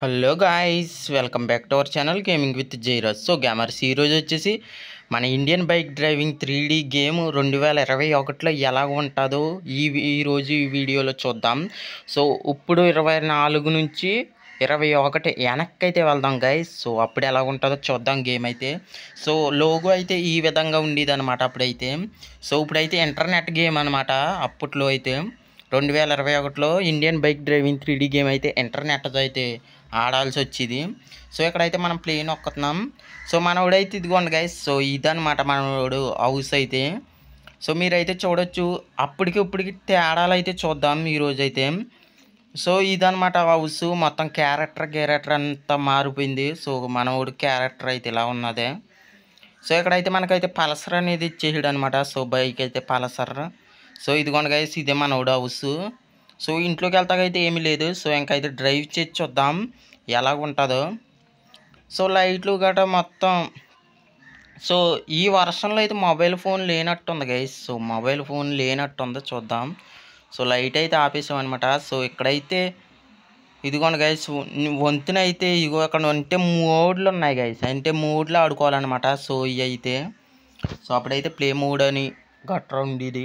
hello guys welcome back to our channel gaming with Jairus so gamers ఈరోజు వచ్చేసి మన Indian bike driving three D game రెండు వేల ఇరవై ఒకటిలో ఎలా ఉంటుందో ఈ ఈరోజు ఈ వీడియోలో చూద్దాం సో ఇప్పుడు ఇరవై నాలుగు నుంచి ఇరవై ఒకటి వెనక్కి అయితే వెళ్దాం గైస్ సో అప్పుడు ఎలా ఉంటుందో చూద్దాం గేమ్ అయితే సో లోగో అయితే ఈ విధంగా ఉండేది అనమాట అప్పుడైతే సో ఇప్పుడైతే ఇంటర్నెట్ గేమ్ అనమాట అప్పట్లో అయితే రెండు వేల ఇరవై ఒకటిలో Indian bike driving three D game అయితే ఇంటర్నెట్తో అయితే ఆడాల్సి వచ్చేది సో ఇక్కడైతే మనం ప్లేన్ ఒక్కుతున్నాం సో మనోడైతే ఇదిగోండి గైస్ సో ఇదనమాట మనోడు హౌస్ అయితే సో మీరైతే చూడొచ్చు అప్పటికి ఇప్పటికి తేడాలు అయితే చూద్దాం ఈరోజు అయితే సో ఇదనమాట హౌస్ మొత్తం క్యారెక్టర్ క్యారెక్టర్ అంతా మారిపోయింది సో మనోడు క్యారెక్టర్ అయితే ఇలా ఉన్నదే సో ఇక్కడైతే మనకైతే పల్సర్ అనేది ఇచ్చేసాడు అనమాట సో బైక్ అయితే పల్సర్ సో ఇదిగోండి గైస్ ఇదే మనోడు హౌస్ సో ఇంట్లోకి వెళ్తాకైతే ఏమీ లేదు సో ఇంకైతే డ్రైవ్ చేసి చూద్దాం ఎలా ఉంటుందో సో లైట్లు గట్రా మొత్తం సో ఈ వర్షంలో అయితే మొబైల్ ఫోన్ లేనట్టుంది గైస్ సో మొబైల్ ఫోన్ లేనట్టుంది చూద్దాం సో లైట్ అయితే ఆపేసామన్నమాట సో ఇక్కడైతే ఇదిగోండి గైస్ వంతున అయితే ఇగో అక్కడ అంటే మోడ్లు ఉన్నాయి గైస్ అంటే మోడ్లో ఆడుకోవాలన్నమాట సో ఇవి అయితే సో అప్పుడైతే ప్లే మోడ్ అని గట్రా ఉండేది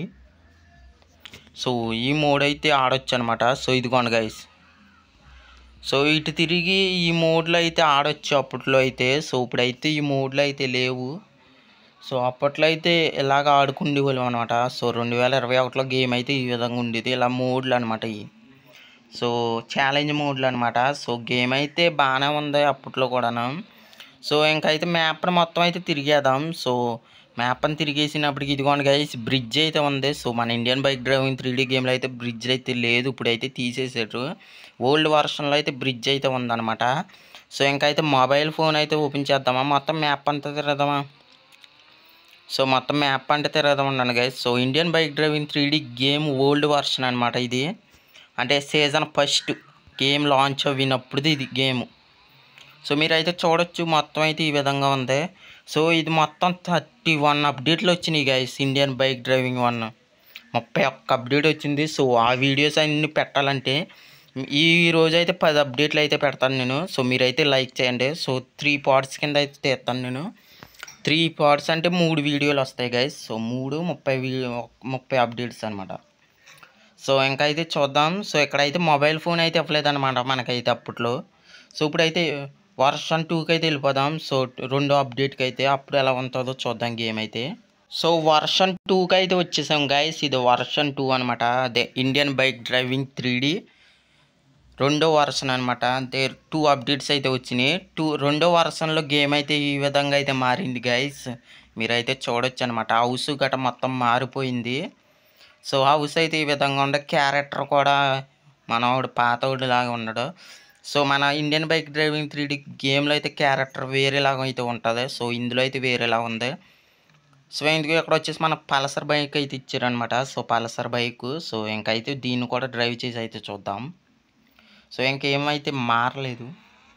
సో ఈ మోడ్ అయితే ఆడొచ్చు అనమాట సో ఇదిగోండి గైస్ సో ఇటు తిరిగి ఈ మోడ్లో అయితే ఆడొచ్చు అప్పట్లో అయితే సో ఇప్పుడైతే ఈ మోడ్లో అయితే లేవు సో అప్పట్లో అయితే ఇలాగ ఆడుకుండేవాళ్ళం అనమాట సో రెండు వేల ఇరవై ఒకటిలో గేమ్ అయితే ఈ విధంగా ఉండేది ఇలా మోడ్లు అనమాట ఇవి సో ఛాలెంజ్ మోడ్లు అనమాట సో గేమ్ అయితే బాగానే ఉంది అప్పట్లో కూడాను సో ఇంకైతే మ్యాప్ని మొత్తం అయితే తిరిగేద్దాం సో మ్యాప్ని తిరిగేసినప్పటికి ఇదిగోండి గైస్ బ్రిడ్జ్ అయితే ఉంది సో మన Indian bike driving three D గేమ్లో అయితే బ్రిడ్జ్ అయితే లేదు ఇప్పుడైతే తీసేసారు ఓల్డ్ వర్షన్లో అయితే బ్రిడ్జ్ అయితే ఉందన్నమాట సో ఇంకైతే మొబైల్ ఫోన్ అయితే ఓపెన్ చేద్దామా మొత్తం మ్యాప్ అంతా తిరగదామా సో మొత్తం మ్యాప్ అంటే తిరగదాం ఉండండి guys so Indian bike driving three D game old version అనమాట ఇది అంటే సీజన్ ఫస్ట్ గేమ్ లాంచ్ అవినప్పుడు ఇది గేమ్ సో మీరైతే చూడొచ్చు మొత్తం అయితే ఈ విధంగా ఉంది సో ఇది మొత్తం థర్టీ వన్ అప్డేట్లు వచ్చినాయి guys Indian bike driving one ముప్పై ఒక్క అప్డేట్ వచ్చింది సో ఆ వీడియోస్ అన్ని పెట్టాలంటే ఈ రోజు అయితే పది అప్డేట్లు అయితే పెడతాను నేను సో మీరైతే లైక్ చేయండి సో త్రీ పార్ట్స్ కింద అయితే తీస్తాను నేను త్రీ పార్ట్స్ అంటే మూడు వీడియోలు వస్తాయి గైస్ సో మూడు ముప్పై వీడియో ముప్పై అప్డేట్స్ అనమాట సో ఇంకా అయితే చూద్దాం సో ఇక్కడైతే మొబైల్ ఫోన్ అయితే ఇవ్వలేదన్నమాట మనకైతే అప్పట్లో సో ఇప్పుడైతే వర్షన్ టూకి అయితే వెళ్ళిపోదాం సో రెండో అప్డేట్కి అయితే అప్పుడు ఎలా ఉంటుందో చూద్దాం గేమ్ అయితే సో వర్షన్ టూకి అయితే వచ్చేసాం గైస్ ఇది వర్షన్ టూ అనమాట అదే Indian bike driving three D రెండో వర్షన్ అనమాట అంటే టూ అప్డేట్స్ అయితే వచ్చినాయి టూ రెండో వర్షన్లో గేమ్ అయితే ఈ విధంగా అయితే మారింది గైస్ మీరైతే చూడొచ్చు అనమాట హౌస్ గట మొత్తం మారిపోయింది సో హౌస్ అయితే ఈ విధంగా ఉండే క్యారెక్టర్ కూడా మనవాడు పాతవాడు లాగా ఉన్నాడు సో మన Indian bike driving three D గేమ్లో అయితే క్యారెక్టర్ వేరేలాగా అయితే ఉంటుంది సో ఇందులో అయితే వేరేలా ఉంది సో ఇందుకు ఇక్కడ వచ్చేసి మన పల్సర్ బైక్ అయితే ఇచ్చారనమాట సో పల్సర్ బైక్ సో ఇంకైతే దీన్ని కూడా డ్రైవ్ చేసి అయితే చూద్దాం సో ఇంకేమైతే మారలేదు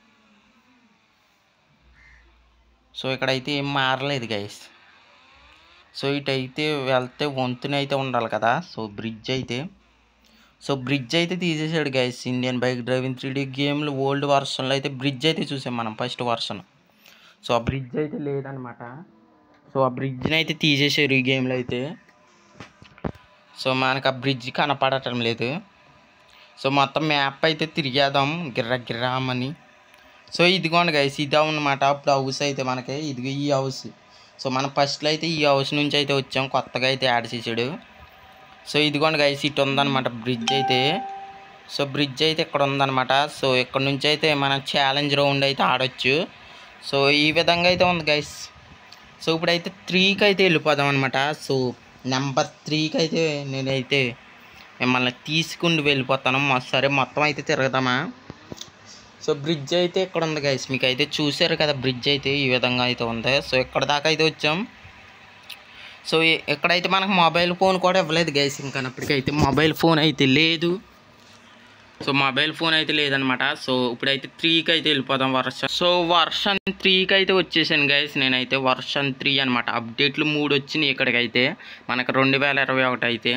సో ఇక్కడైతే ఏం మారలేదు గైస్ సో ఇటైతే వెళ్తే వంతున అయితే ఉండాలి కదా సో బ్రిడ్జ్ అయితే సో బ్రిడ్జ్ అయితే తీసేసాడు guys Indian bike driving three D గేమ్లు ఓల్డ్ వర్షన్లో అయితే బ్రిడ్జ్ అయితే చూసాం మనం ఫస్ట్ వర్షన్ సో ఆ బ్రిడ్జ్ అయితే లేదనమాట సో ఆ బ్రిడ్జ్ని అయితే తీసేసారు ఈ గేమ్లో అయితే సో మనకు ఆ బ్రిడ్జ్ కనపడటం లేదు సో మొత్తం మ్యాప్ అయితే తిరిగేద్దాం గిర్ర గిర్రామని సో ఇదిగోండి గైస్ ఇది అనమాట అప్పుడు హౌస్ అయితే మనకి ఇదిగో ఈ హౌస్ సో మనం ఫస్ట్లో అయితే ఈ హౌస్ నుంచి అయితే వచ్చాం కొత్తగా అయితే యాడ్ చేసాడు సో ఇదిగోండి గైస్ ఇటు ఉందన్నమాట బ్రిడ్జ్ అయితే సో బ్రిడ్జ్ అయితే ఇక్కడ ఉందన్నమాట సో ఇక్కడ నుంచి అయితే మనం ఛాలెంజ్ రౌండ్ అయితే ఆడొచ్చు సో ఈ విధంగా అయితే ఉంది గైస్ సో ఇప్పుడైతే త్రీకి అయితే వెళ్ళిపోదాం అనమాట సో నెంబర్ త్రీకి అయితే నేనైతే మిమ్మల్ని తీసుకుని వెళ్ళిపోతాను మా సరే మొత్తం అయితే తిరగదామా సో బ్రిడ్జ్ అయితే ఇక్కడ ఉంది గైస్ మీకు అయితే చూసారు కదా బ్రిడ్జ్ అయితే ఈ విధంగా అయితే ఉంది సో ఇక్కడ దాకా అయితే వచ్చాం సో ఇ- ఇక్కడైతే మనకు మొబైల్ ఫోన్ కూడా ఇవ్వలేదు గైస్ ఇంకా అప్పటికైతే మొబైల్ ఫోన్ అయితే లేదు సో మొబైల్ ఫోన్ అయితే లేదనమాట సో ఇప్పుడైతే త్రీకి అయితే వెళ్ళిపోదాం వర్షన్ సో వర్షన్ త్రీకి అయితే వచ్చేసాను గైస్ నేనైతే వర్షన్ త్రీ అనమాట అప్డేట్లు మూడు వచ్చినాయి ఇక్కడికైతే మనకు రెండు వేల ఇరవై ఒకటి అయితే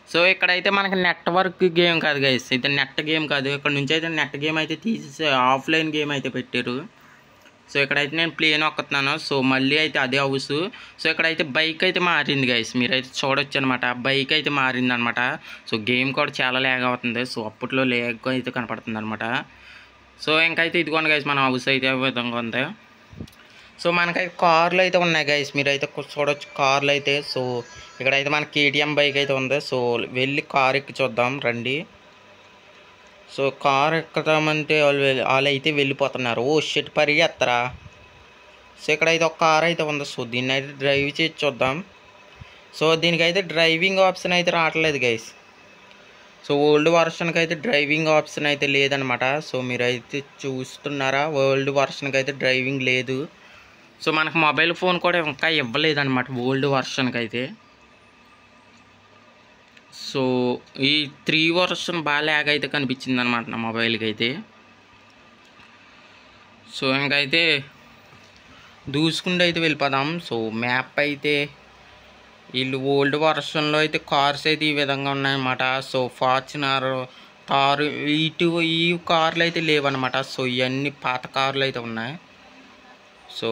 సో ఇక్కడైతే మనకి నెట్వర్క్ గేమ్ కాదు గైస్ ఇది నెట్ గేమ్ కాదు ఇక్కడ నుంచి అయితే నెట్ గేమ్ అయితే తీసి ఆఫ్లైన్ గేమ్ అయితే పెట్టారు సో ఇక్కడైతే నేను ప్లేన్ ఒక్కుతున్నాను సో మళ్ళీ అయితే అదే హౌస్ సో ఇక్కడైతే బైక్ అయితే మారింది గైస్ మీరైతే చూడొచ్చు అనమాట బైక్ అయితే మారింది అనమాట సో గేమ్ కూడా చాలా లేగ్ అవుతుంది సో అప్పట్లో లేగ్ అయితే కనపడుతుంది అనమాట సో ఇంకైతే ఇదిగోండి గైస్ మన హౌస్ అయితే ఏ విధంగా ఉంది సో మనకైతే కార్లు అయితే ఉన్నాయి గైస్ మీరైతే కు- చూడొచ్చు కార్లు అయితే సో ఇక్కడైతే మన కేటీఎం బైక్ అయితే ఉంది సో వెళ్ళి కార్ ఎక్కి చూద్దాం రండి సో కార్ ఎక్కుదామంటే వాళ్ళు వెళ్ళి- వాళ్ళు అయితే వెళ్ళిపోతున్నారు ఓ షెట్ పరిగెత్తరా సో ఇక్కడైతే ఒక కార్ అయితే ఉంది సో దీన్ని అయితే డ్రైవ్ చేసి చూద్దాం సో దీనికైతే డ్రైవింగ్ ఆప్షన్ అయితే రావట్లేదు గైస్ సో ఓల్డ్ వర్షన్కి అయితే డ్రైవింగ్ ఆప్షన్ అయితే లేదనమాట సో మీరైతే చూస్తున్నారా ఓల్డ్ వర్షన్కి అయితే డ్రైవింగ్ లేదు సో మనకు మొబైల్ ఫోన్ కూడా ఇంకా ఇవ్వలేదన్నమాట ఓల్డ్ వర్షన్కి అయితే సో ఈ త్రీ వర్షన్ బాగా ల్యాగ్ అయితే కనిపించింది అనమాట నా మొబైల్కి అయితే సో ఇంకైతే దూసుకుంటూ అయితే వెళ్ళిపోదాం సో మ్యాప్ అయితే వీళ్ళు ఓల్డ్ వర్షన్లో అయితే కార్స్ అయితే ఈ విధంగా ఉన్నాయన్నమాట సో ఫార్చునర్ కారు ఇటు ఈ కార్లు అయితే లేవన్నమాట సో ఇవన్నీ పాత కార్లు అయితే ఉన్నాయి సో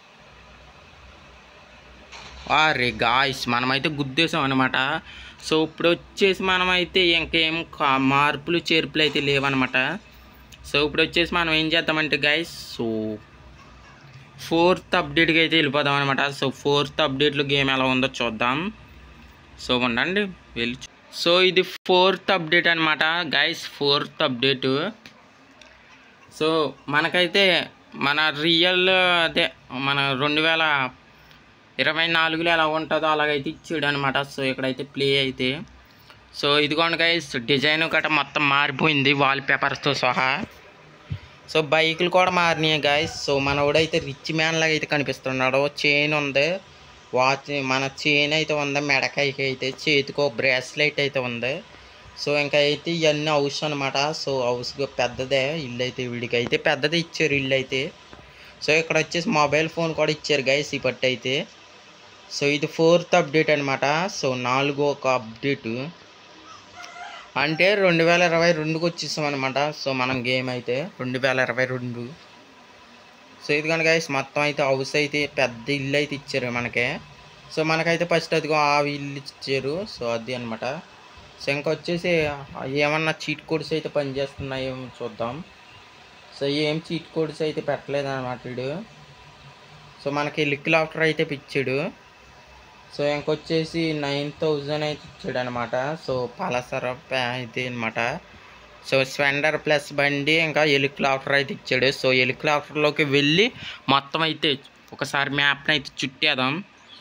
అరే గాయస్ మనమైతే గుద్దేసాం అనమాట సో ఇప్పుడు వచ్చేసి మనమైతే ఇంకేం కా- మార్పులు చేర్పులు అయితే లేవన్నమాట సో ఇప్పుడు వచ్చేసి మనం ఏం చేద్దామంటే గాయస్ సో ఫోర్త్ అప్డేట్కి అయితే వెళ్ళిపోదాం అనమాట సో ఫోర్త్ అప్డేట్లో గేమ్ ఎలా ఉందో చూద్దాం సో ఉండండి వెళ్ళి చూ- సో ఇది ఫోర్త్ అప్డేట్ అనమాట గైస్ ఫోర్త్ అప్డేట్ సో మనకైతే మన రియల్ అదే మన రెండు వేల ఇరవై నాలుగులో ఎలా ఉంటుందో అలాగైతే ఇచ్చాడు అనమాట సో ఇక్కడైతే ప్లే అయితే సో ఇదిగోండి గైస్ డిజైన్ గట్రా మొత్తం మారిపోయింది వాల్ పేపర్స్తో సహా సో బైకులు కూడా మారినాయి గాయస్ సో మనోడైతే రిచ్ మ్యాన్ లాగా అయితే కనిపిస్తున్నాడు చైన్ ఉంది వాచ్ మన చైన్ అయితే ఉంది మెడకాయకి అయితే చేతికి ఒక బ్రేస్లెట్ అయితే ఉంది సో ఇంకా అయితే ఇవన్నీ హౌస్ అనమాట సో హౌస్ పెద్దదే ఇల్లు అయితే వీడికి అయితే పెద్దదే ఇచ్చారు ఇల్లు అయితే సో ఇక్కడ వచ్చేసి మొబైల్ ఫోన్ కూడా ఇచ్చారు గైస్ ఈ పట్టు అయితే సో ఇది ఫోర్త్ అప్డేట్ అనమాట సో నాలుగో ఒక అప్డేట్ అంటే రెండు వేల ఇరవై రెండుకి వచ్చేసాం అనమాట సో మనం గేమ్ అయితే రెండు వేల ఇరవై రెండు సో ఇది కనుక guys మొత్తం అయితే హౌస్ అయితే పెద్ద ఇల్లు అయితే ఇచ్చారు మనకి సో మనకైతే ఫస్ట్ అదిగో ఆ ఇల్లు ఇచ్చారు సో అది అనమాట సో ఇంకా వచ్చేసి ఏమన్నా చీట్ కోడ్స్ అయితే పనిచేస్తున్నాయో చూద్దాం సో ఏం చీట్ కోడ్స్ అయితే పెట్టలేదు అనమాట వీడు సో మనకి లిక్విడ్ ఆఫ్టర్ అయితే ఇచ్చాడు సో ఇంకొచ్చేసి నైన్ థౌజండ్ అయితే ఇచ్చాడు అనమాట సో పలసర అయితే అనమాట సో స్వెండర్ ప్లస్ బండి ఇంకా హెలికాప్టర్ అయితే ఇచ్చాడు సో హెలికాప్టర్లోకి వెళ్ళి మొత్తం అయితే ఒకసారి మ్యాప్ని అయితే చుట్టేద్దాం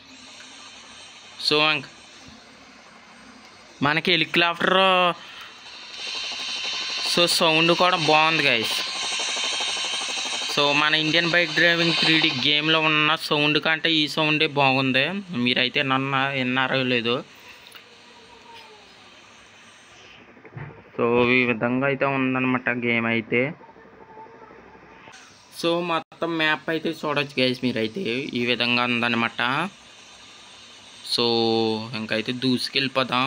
సో ఇంక మనకి హెలికాప్టర్ సో సౌండ్ కూడా బాగుంది గైస్ సో మన Indian bike driving three D గేమ్లో ఉన్న సౌండ్ కంటే ఈ సౌండే బాగుంది మీరైతే నన్ను విన్నారో లేదో సో ఈ విధంగా అయితే ఉందన్నమాట గేమ్ అయితే సో మొత్తం మ్యాప్ అయితే చూడొచ్చు గైస్ మీరైతే ఈ విధంగా ఉందన్నమాట సో ఇంకైతే దూసుకెళ్ళిపోదాం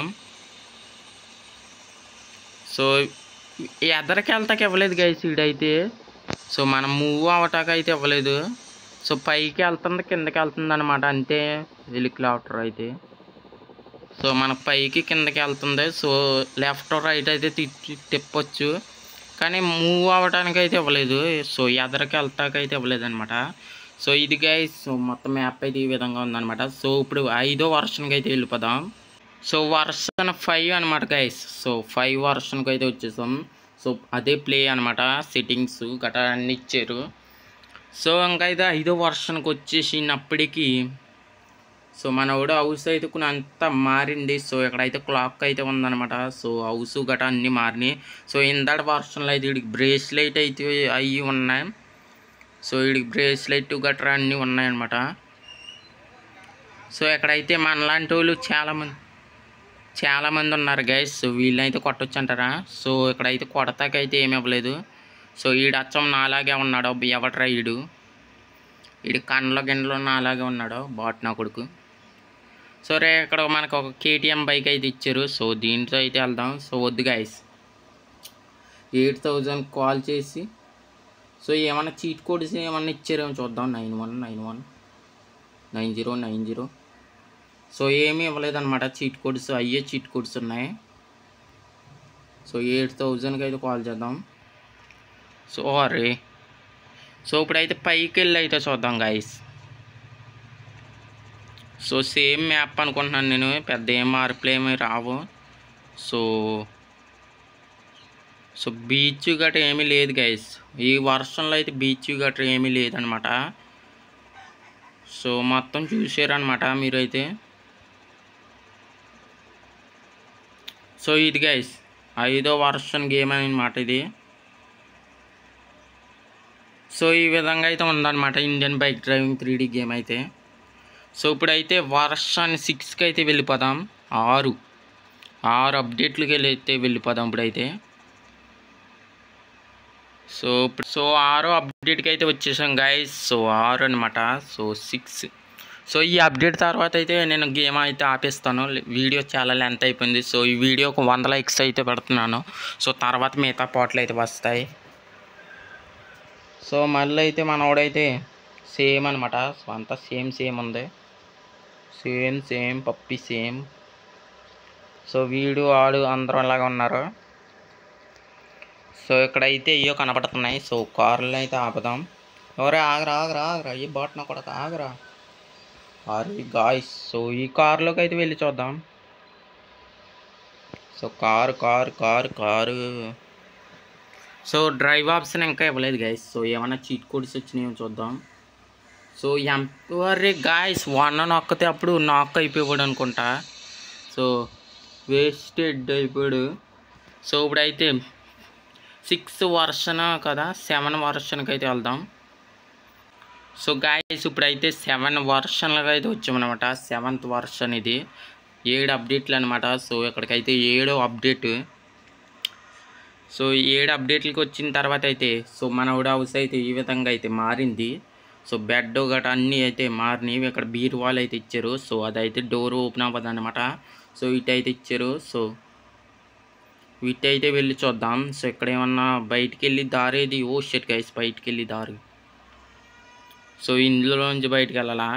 సో ఎదరికి వెళ్తాకి ఇవ్వలేదు గైస్ ఈడైతే సో మనం మూవ్ అవటానికి అయితే ఇవ్వలేదు సో పైకి వెళ్తుంది కిందకి వెళ్తుంది అనమాట అంతే హెలికాప్టర్ అయితే సో మన పైకి కిందకి వెళ్తుంది సో లెఫ్ట్ రైట్ అయితే తిప్పి తిప్పొచ్చు కానీ మూవ్ అవ్వడానికి అయితే ఇవ్వలేదు సో ఎదరికి వెళ్తాకి అయితే ఇవ్వలేదు అనమాట సో ఇది గైస్ సో మొత్తం మ్యాప్ అయితే ఈ విధంగా ఉందన్నమాట సో ఇప్పుడు ఐదో వర్షన్కి అయితే వెళ్ళిపోదాం సో వర్షన్ ఫైవ్ అనమాట గైస్ సో ఫైవ్ వర్షన్కి అయితే వచ్చేసాం సో అదే ప్లే అనమాట సెట్టింగ్స్ గట్రా అన్ని ఇచ్చారు సో ఇంకా అయితే ఐదో వర్షన్కి వచ్చేసినప్పటికీ సో మన కూడా హౌస్ అయితే కొన్ని అంతా మారింది సో ఇక్కడైతే క్లాక్ అయితే ఉందన్నమాట సో హౌస్ గట్రా అన్నీ మారినాయి సో ఇందాటి వర్షన్లో అయితే వీడికి బ్రేస్లెట్ అయితే అవి ఉన్నాయి సో వీడికి బ్రేస్లెట్ గట్రా అన్నీ ఉన్నాయన్నమాట సో ఇక్కడైతే మనలాంటి వాళ్ళు చాలామంది చాలామంది ఉన్నారు గైస్ సో వీళ్ళైతే కొట్టొచ్చు అంటారా సో ఇక్కడైతే కొడతాకైతే ఏమి ఇవ్వలేదు సో ఈడు అచ్చం నాలాగే ఉన్నాడు ఎవట్రా ఈడు ఈడు కన్నుల గిన్నెలో నాలాగే ఉన్నాడు బాట్ నా కొడుకు సరే ఇక్కడ మనకు ఒక కేటీఎం బైక్ అయితే ఇచ్చారు సో దీంట్లో అయితే వెళ్దాం సో వద్దు గైస్ ఎయిట్ థౌజండ్ కాల్ చేసి సో ఏమన్నా చీట్ కోడ్స్ ఏమన్నా ఇచ్చారేమో చూద్దాం nine one nine one nine zero nine zero so ఏమీ ఇవ్వలేదన్నమాట చీట్ కోడ్స్ అయ్యే చీట్ కోడ్స్ ఉన్నాయి సో ఎయిట్ థౌజండ్కి అయితే కాల్ చేద్దాం సో అరే సో ఇప్పుడైతే పైకి వెళ్ళి అయితే చూద్దాం గైస్ సో సేమ్ మ్యాప్ అనుకుంటున్నాను నేను పెద్ద ఏం మార్పులు ఏమి రావు సో సో బీచ్ గట్రా ఏమీ లేదు గైస్ ఈ వర్షంలో అయితే బీచ్ గట్రా ఏమీ లేదనమాట సో మొత్తం చూసారనమాట మీరైతే సో ఇది గైస్ ఐదో వర్షన్ గేమ్ అనమాట ఇది సో ఈ విధంగా అయితే ఉందన్నమాట Indian bike driving three game అయితే సో ఇప్పుడైతే వర్షన్ సిక్స్కి అయితే వెళ్ళిపోదాం ఆరు ఆరు అప్డేట్లకి వెళ్ళి అయితే వెళ్ళిపోదాం ఇప్పుడైతే సో ఇప్పుడు సో ఆరో అప్డేట్కి అయితే వచ్చేసాం గైస్ సో ఆరు అనమాట సో సిక్స్ సో ఈ అప్డేట్ తర్వాత అయితే నేను గేమ్ అయితే ఆపేస్తాను వీడియో చాలా లెంత్ అయిపోయింది సో ఈ వీడియో ఒక వంద లైక్స్ అయితే పెడుతున్నాను సో తర్వాత మిగతా పాటలు అయితే వస్తాయి సో మళ్ళీ అయితే మనోడైతే సేమ్ అనమాట సో అంతా సేమ్ సేమ్ ఉంది same same puppy same so వీడు ఆడు అందరం అలాగా ఉన్నారు సో ఇక్కడైతే ఇయో కనపడుతున్నాయి సో కార్లు అయితే ఆపుదాం ఎవరే ఆగరా ఆగరా ఆగరా ఈ బాట్న కొడక ఆగరా అరే గాయస్ సో ఈ కార్లోకి అయితే వెళ్ళి చూద్దాం so car car car car so drive option ఇంకా ఇవ్వలేదు గైస్ సో ఏమైనా చీట్ కోడ్స్ వచ్చినాయో చూద్దాం సో ఎంపరీ గాయస్ వన్ నొక్కితే అప్పుడు నాక్ అయిపోయాడు అనుకుంటా సో వేస్టెడ్ అయిపోయాడు సో ఇప్పుడైతే సిక్స్ వర్షన్ కదా సెవెన్ వర్షన్కి అయితే వెళ్దాం సో గాయస్ ఇప్పుడైతే సెవెన్ వర్షన్లకు అయితే వచ్చామన్నమాట సెవెంత్ వర్షన్ ఇది ఏడు అప్డేట్లు అనమాట సో ఇక్కడికైతే ఏడో అప్డేట్ సో ఏడు అప్డేట్లకి వచ్చిన తర్వాత అయితే సో మన హౌస్ అయితే ఈ విధంగా అయితే మారింది సో బెడ్ గట్రా అన్నీ అయితే మారినవి ఇక్కడ బీర్ వాల్ అయితే ఇచ్చారు సో అదైతే డోర్ ఓపెన్ అవ్వదు అనమాట సో ఇటు అయితే ఇచ్చారు సో వీటి అయితే వెళ్ళి చూద్దాం సో ఇక్కడ ఏమన్నా బయటికి వెళ్ళి దారేది ఓ షెట్ గైస్ బయటికి వెళ్ళి దారి సో ఇందులోంచి బయటికి వెళ్ళాలా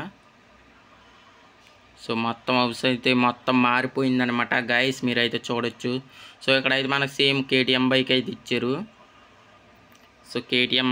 సో మొత్తం హౌస్ అయితే మొత్తం మారిపోయిందనమాట గైస్ మీరైతే చూడొచ్చు సో ఇక్కడైతే మనకు సేమ్ కేటీఎం బైక్ అయితే ఇచ్చారు సో కేటీఎం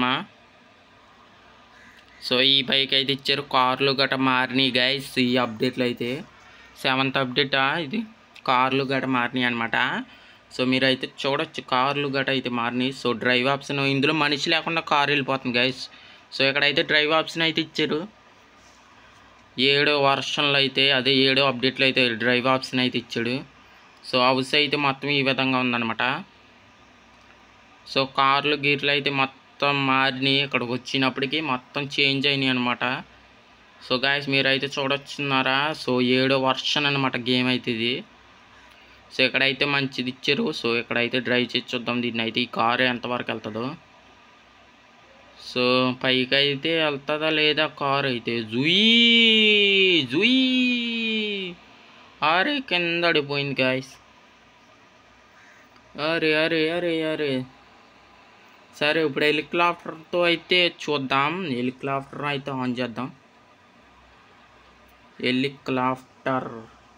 సో ఈ బైక్ అయితే ఇచ్చారు కార్లు గట్ట మారినాయి గైస్ ఈ అప్డేట్లు అయితే సెవెంత్ అప్డేటా ఇది కార్లు గట్ట మారినాయి అనమాట సో మీరైతే చూడొచ్చు కార్లు గట్ట అయితే మారినాయి సో డ్రైవ్ ఆప్షన్ ఇందులో మనిషి లేకుండా కార్ వెళ్ళిపోతుంది గైస్ సో ఇక్కడైతే డ్రైవ్ ఆప్షన్ అయితే ఇచ్చారు ఏడో వర్షన్లో అయితే అదే ఏడో అప్డేట్లో అయితే డ్రైవ్ ఆప్షన్ అయితే ఇచ్చాడు సో హౌస్ అయితే మొత్తం ఈ విధంగా ఉందన్నమాట సో కార్లు గీర్లు అయితే మొత్తం మారినాయి ఇక్కడికి వచ్చినప్పటికీ మొత్తం చేంజ్ అయినాయి అనమాట సో గాయస్ మీరైతే చూడొచ్చున్నారా సో ఏడో వర్షన్ అనమాట గేమ్ అయితే ఇది సో ఇక్కడైతే మంచిది ఇచ్చారు సో ఇక్కడైతే డ్రైవ్ చేసి చూద్దాం దీన్ని అయితే ఈ కారు ఎంతవరకు వెళ్తుందో సో పైకి అయితే వెళ్తుందా లేదా కారు అయితే జుయి జుయి అరే కింద పడిపోయింది గాయస్ అరే అరే అరే అరే సరే ఇప్పుడు హెలికాప్టర్తో అయితే చూద్దాం హెలికాప్టర్ అయితే ఆన్ చేద్దాం helicopter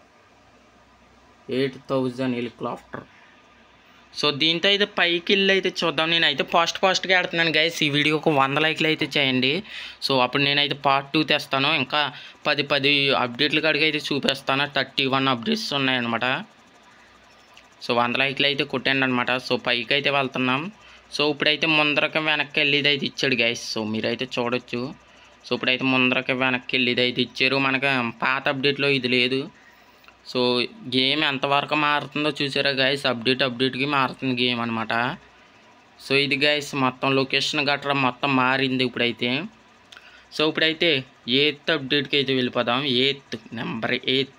eight thousand helicopter so దీంతో అయితే పైకి వెళ్ళి అయితే చూద్దాం నేనైతే ఫాస్ట్ ఫాస్ట్గా ఆడుతున్నాను గైస్ ఈ వీడియోకి వంద లైక్లు అయితే చేయండి సో అప్పుడు నేనైతే పార్ట్ టూ తెస్తాను ఇంకా పది పది అప్డేట్లు కాడికి అయితే చూపిస్తాను థర్టీ వన్ అప్డేట్స్ ఉన్నాయన్నమాట సో వంద లైక్లు అయితే కొట్టండి అనమాట సో పైకి అయితే వెళ్తున్నాం సో ఇప్పుడైతే ముందరకి వెనక్కి వెళ్ళేది అయితే ఇచ్చాడు గైస్ సో మీరైతే చూడొచ్చు సో ఇప్పుడైతే ముందరకి వెనక్కి వెళ్ళేది అయితే ఇచ్చారు మనకి పాత అప్డేట్లో ఇది లేదు సో గేమ్ ఎంతవరకు మారుతుందో చూసారా గైస్ అప్డేట్ అప్డేట్కి మారుతుంది గేమ్ అనమాట సో ఇది గైస్ మొత్తం లొకేషన్ గట్రా మొత్తం మారింది ఇప్పుడైతే సో ఇప్పుడైతే ఎయిత్ అప్డేట్కి అయితే వెళ్ళిపోదాం ఎయిత్ నెంబర్ ఎయిత్